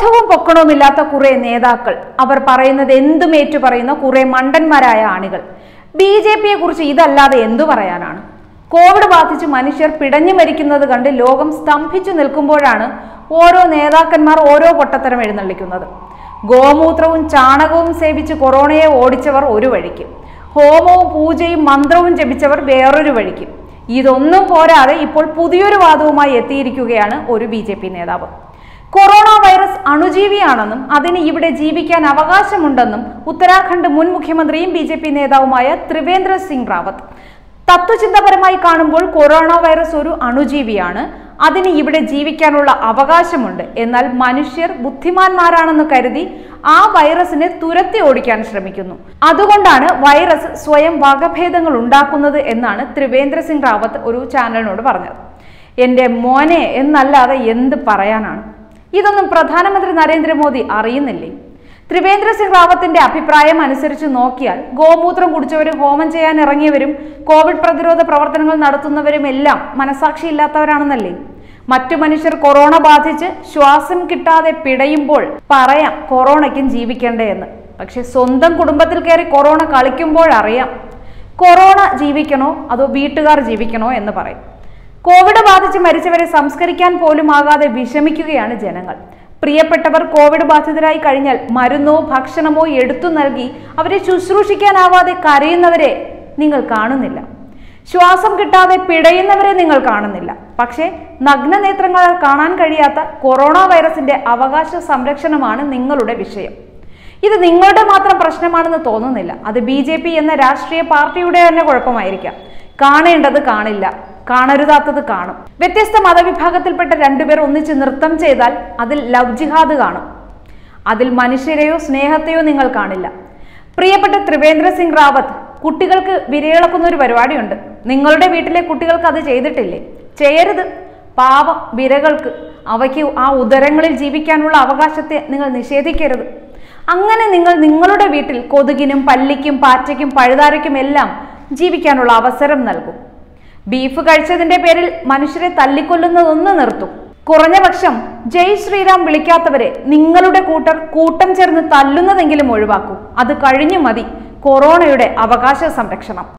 പൊക്കവും പൊക്കണവുമില്ലാത്ത കുറെ നേതാക്കൾ അവർ പറയുന്നത് എന്തും ഏറ്റു പറയുന്ന കുറെ മണ്ടന്മാരായ ആണികൾ ബി ജെ പിയെ കുറിച്ച് ഇതല്ലാതെ എന്തു പറയാനാണ് കോവിഡ് ബാധിച്ച് മനുഷ്യർ പിടഞ്ഞു മരിക്കുന്നത് കണ്ട് ലോകം സ്തംഭിച്ചു നിൽക്കുമ്പോഴാണ് ഓരോ നേതാക്കന്മാർ ഓരോ പൊട്ടത്തരം എഴുന്നള്ളിക്കുന്നത് ഗോമൂത്രവും ചാണകവും സേവിച്ച് കൊറോണയെ ഓടിച്ചവർ ഒരു വഴിക്ക് ഹോമവും പൂജയും മന്ത്രവും ജപിച്ചവർ വേറൊരു വഴിക്ക് ഇതൊന്നും പോരാതെ ഇപ്പോൾ പുതിയൊരു വാദവുമായി എത്തിയിരിക്കുകയാണ് ഒരു ബി നേതാവ് കൊറോണ വൈറസ് അണുജീവിയാണെന്നും അതിന് ഇവിടെ ജീവിക്കാൻ അവകാശമുണ്ടെന്നും ഉത്തരാഖണ്ഡ് മുൻ മുഖ്യമന്ത്രിയും ബി ജെ പി നേതാവുമായ ത്രിവേന്ദ്ര സിംഗ് റാവത്ത് തത്വചിന്തപരമായി കാണുമ്പോൾ കൊറോണ വൈറസ് ഒരു അണുജീവിയാണ് അതിന് ഇവിടെ ജീവിക്കാനുള്ള അവകാശമുണ്ട് എന്നാൽ മനുഷ്യർ ബുദ്ധിമാന്മാരാണെന്ന് കരുതി ആ വൈറസിനെ തുരത്തി ഓടിക്കാൻ ശ്രമിക്കുന്നു അതുകൊണ്ടാണ് വൈറസ് സ്വയം വകഭേദങ്ങൾ ഉണ്ടാക്കുന്നത് എന്നാണ് ത്രിവേന്ദ്ര സിംഗ് റാവത്ത് ഒരു ചാനലിനോട് പറഞ്ഞത് എന്റെ മോനെ എന്നല്ലാതെ എന്ത് പറയാനാണ് ഇതൊന്നും പ്രധാനമന്ത്രി നരേന്ദ്രമോദി അറിയുന്നില്ലേ ത്രിവേന്ദ്ര സിംഗ് റാവത്തിന്റെ അഭിപ്രായം അനുസരിച്ച് നോക്കിയാൽ ഗോമൂത്രം കുടിച്ചവരും ഹോമം ചെയ്യാൻ ഇറങ്ങിയവരും കോവിഡ് പ്രതിരോധ പ്രവർത്തനങ്ങൾ നടത്തുന്നവരും എല്ലാം മനസാക്ഷിയില്ലാത്തവരാണെന്നല്ലേ മറ്റു മനുഷ്യർ കൊറോണ ബാധിച്ച് ശ്വാസം കിട്ടാതെ പിടയുമ്പോൾ പറയാം കൊറോണയ്ക്കും ജീവിക്കണ്ടേ എന്ന് പക്ഷെ സ്വന്തം കുടുംബത്തിൽ കയറി കൊറോണ കളിക്കുമ്പോഴറിയാം കൊറോണ ജീവിക്കണോ അതോ വീട്ടുകാർ ജീവിക്കണോ എന്ന് പറയും കോവിഡ് ബാധിച്ച് മരിച്ചവരെ സംസ്കരിക്കാൻ പോലും ആകാതെ വിഷമിക്കുകയാണ് ജനങ്ങൾ പ്രിയപ്പെട്ടവർ കോവിഡ് ബാധിതരായി കഴിഞ്ഞാൽ മരുന്നോ ഭക്ഷണമോ എടുത്തു നൽകി അവരെ ശുശ്രൂഷിക്കാനാവാതെ കരയുന്നവരെ നിങ്ങൾ കാണുന്നില്ല ശ്വാസം കിട്ടാതെ പിടയുന്നവരെ നിങ്ങൾ കാണുന്നില്ല പക്ഷേ നഗ്നനേത്രങ്ങളാൽ കാണാൻ കഴിയാത്ത കൊറോണ വൈറസിന്റെ അവകാശ സംരക്ഷണമാണ് നിങ്ങളുടെ വിഷയം ഇത് നിങ്ങളുടെ മാത്രം പ്രശ്നമാണെന്ന് തോന്നുന്നില്ല അത് ബി ജെ പി എന്ന രാഷ്ട്രീയ പാർട്ടിയുടെ തന്നെ കുഴപ്പമായിരിക്കാം കാണേണ്ടത് കാണില്ല കാണരുതാത്തത് കാണും വ്യത്യസ്ത മതവിഭാഗത്തിൽപ്പെട്ട രണ്ടുപേർ ഒന്നിച്ച് നൃത്തം ചെയ്താൽ അതിൽ ലവ് ജിഹാദ് കാണും അതിൽ മനുഷ്യരെയോ സ്നേഹത്തെയോ നിങ്ങൾ കാണില്ല പ്രിയപ്പെട്ട ത്രിവേന്ദ്ര സിംഗ് റാവത്ത് കുട്ടികൾക്ക് വിരയിളക്കുന്ന ഒരു പരിപാടിയുണ്ട് നിങ്ങളുടെ വീട്ടിലെ കുട്ടികൾക്ക് അത് ചെയ്തിട്ടില്ലേ ചെയ്യരുത് പാവം വിരകൾക്ക് അവയ്ക്ക് ആ ഉദരങ്ങളിൽ ജീവിക്കാനുള്ള അവകാശത്തെ നിങ്ങൾ നിഷേധിക്കരുത് അങ്ങനെ നിങ്ങൾ നിങ്ങളുടെ വീട്ടിൽ കൊതുകിനും പല്ലിക്കും പാറ്റയ്ക്കും പഴുതാരയ്ക്കും എല്ലാം ജീവിക്കാനുള്ള അവസരം നൽകും ബീഫ് കഴിച്ചതിന്റെ പേരിൽ മനുഷ്യരെ തല്ലിക്കൊല്ലുന്നതൊന്ന് നിർത്തും കുറഞ്ഞ പക്ഷം ജയ് ശ്രീറാം വിളിക്കാത്തവരെ നിങ്ങളുടെ കൂട്ടർ കൂട്ടം ചേർന്ന് തല്ലുന്നതെങ്കിലും ഒഴിവാക്കൂ അത് കഴിഞ്ഞു മതി കൊറോണയുടെ അവകാശ സംരക്ഷണം